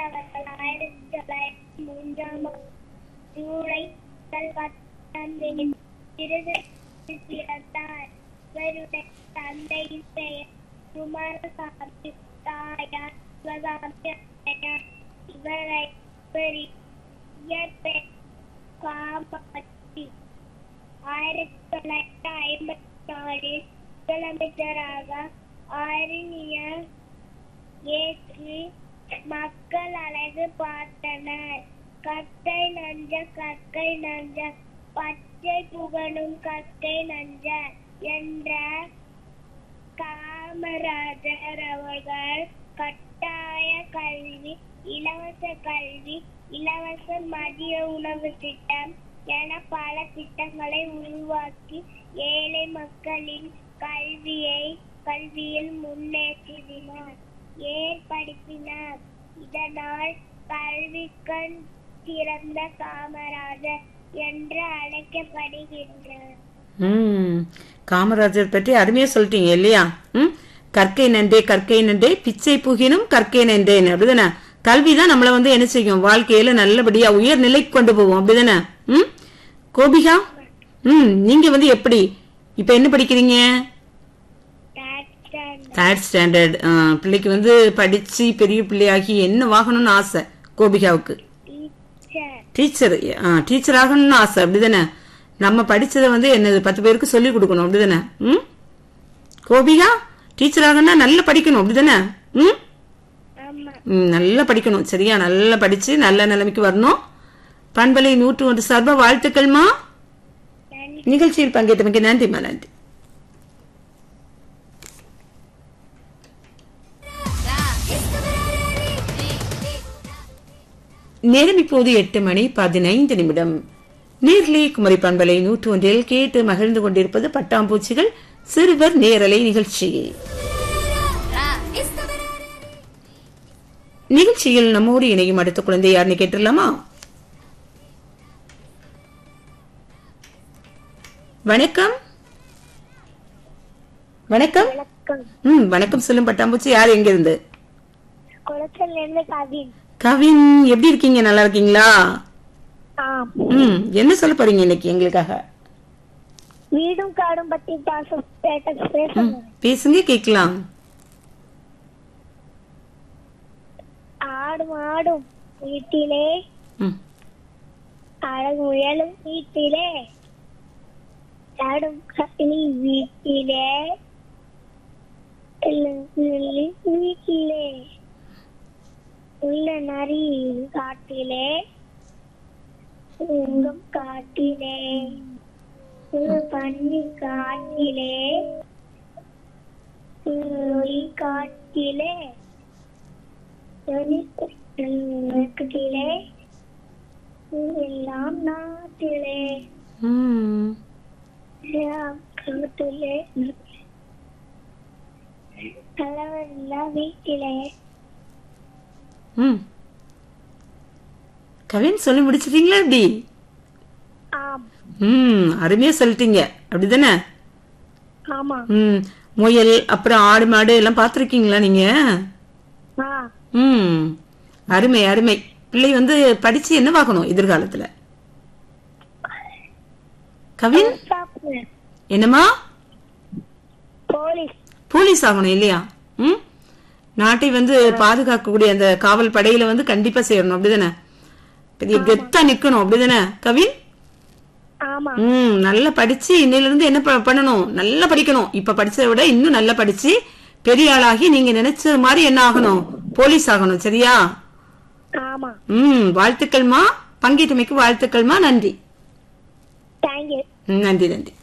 அவர்கள் ஆயிரத்தி தொள்ளாயிரத்தி மூன்றாம் ஆண்டு ஜூலை முதல் பத்தாம் தேதி திருடத்தில் பிறந்தார் இவருடைய தந்தையின் பெயர் குமாரசாமி தாயார் சிவகாமி அம்மையார் இவரை இவரின் இயற்பெயர் காமாட்சி ஆயிரத்தி தொள்ளாயிரத்தி ஐம்பத்தி நாலில் முதலமைச்சராக ஆரியனிய ஏற்று மக்கள் அழகு பார்த்தனர் கற்கை நஞ்ச கற்கை நஞ்ச பச்சை புகழும் கற்கை நஞ்ச என்ற காமராஜர் அவர்கள் கட்டாய கல்வி இலவச கல்வி இலவச மதிய உணவு திட்டம் என பல திட்டங்களை உருவாக்கி ஏழை மக்களின் கல்வியை கல்வியில் முன்னேற்றினார் ஏற்படுத்தினார் இதனால் கல்விக்கண் திறந்த காமராஜர் என்று அழைக்கப்படுகின்றார் ம் காமராஜர் பற்றி அருமையா சொல்லிட்டீங்க இல்லையா ம் கற்கை நன்றே கற்கை நன்றே பிச்சை புகினும் கற்கை நன்றேன்னு அப்படிதானே கல்வி தான் நம்மள வந்து என்ன செய்யும் வாழ்க்கையில நல்லபடியா உயர் நிலைக்கு கொண்டு போவோம் அப்படிதானே ம் கோபிகா ம் நீங்க வந்து எப்படி இப்ப என்ன படிக்கிறீங்க தேர்ட் ஸ்டாண்டர்ட் பிள்ளைக்கு வந்து படிச்சு பெரிய பிள்ளையாகி என்ன வாங்கணும்னு ஆசை கோபிகாவுக்கு டீச்சர் டீச்சர் டீச்சர் ஆகணும்னு ஆசை அப்படிதானே நம்ம படிச்சதை வந்து என்னது பத்து பேருக்கு சொல்லி கொடுக்கணும் அப்படிதானே ம் கோபிகா டீச்சர் ஆகணும்னா நல்லா படிக்கணும் அப்படிதானே ம் ஆமா ம், நல்லா படிக்கணும் சரியா நல்லா படிச்சு நல்ல நிலைமைக்கு வரணும் பண்பலை நூற்று ஒன்று சார்பா வாழ்த்துக்கள்மா நன்றி நிகழ்ச்சியில் பங்கேற்றமைக்கு நன்றிம்மா நன்றி நேரம் இப்போது எட்டு மணி பதினைந்து நிமிடம் நீர்லி குமரி பண்பலை நூற்று ஒன்றில் கேட்டு மகிழ்ந்து கொண்டிருப்பது பட்டாம்பூச்சிகள் சிறுவர் நேரலை நிகழ்ச்சி நிகழ்ச்சியில் நம்மோடு இணையும் அடுத்த குழந்தை யாருன்னு கேட்டுடலாமா வணக்கம் வணக்கம் வணக்கம் ம் வணக்கம் சொல்லும் பட்டாம்பூச்சி யார் எங்க இருந்து குளச்சல்ல இருந்து கவின் கவின் எப்படி இருக்கீங்க நல்லா இருக்கீங்களா ஆம் ம் என்ன சொல்ல போறீங்க இன்னைக்கு எங்களுக்காக வீடும் காடும் பத்தி பாச பேசணும் பேசுங்க கேட்கலாம் ஆடும் ஆடும் வீட்டிலே ம் அழகு முயலும் வீட்டிலே ஆடும் கத்தினி வீட்டிலே இளங்கிளி வீட்டிலே உள்ள நரி காட்டிலே எங்கும் காட்டிலே உள்ள பண்ணி காட்டிலே ஒளி காட்டிலே கிளே எல்லாம் நாட்டிலே ம் கழுத்திலே தலைவர் இல்ல வீட்டிலே ம் கவின் சொல்லி முடிச்சிட்டீங்களா எப்படி ஆம் ம் அருமையா சொல்லிட்டீங்க அப்படிதானே ஆமா ம் முயல் அப்புறம் ஆடு மாடு எல்லாம் பார்த்துருக்கீங்களா நீங்க ஆ ம் அருமை அருமை பிள்ளை வந்து படிச்சு என்ன பார்க்கணும் எதிர்காலத்துல கவின் சாப்பிடு. என்னம்மா போலீஸ் போலீஸ் ஆகணும் இல்லையா ம் நாட்டை வந்து பாதுகாக்கக்கூடிய அந்த காவல் படையில வந்து கண்டிப்பா சேரணும் அப்படிதானே பெரிய கெத்தா நிக்கணும் அப்படிதானே கவின் ஆமா ம் நல்லா படிச்சு இன்னையில இருந்து என்ன ப- பண்ணணும் நல்லா படிக்கணும் இப்ப படிச்சதை விட இன்னும் நல்லா படிச்சு பெரிய ஆளாகி நீங்க நினைச்ச மாதிரி என்ன ஆகணும் போலீஸ் ஆகணும் சரியா ஆமா ம் வாழ்த்துக்கள்மா பங்கேற்றமைக்கு வாழ்த்துக்கள்மா நன்றி தேங்க்யூ ம், நன்றி நன்றி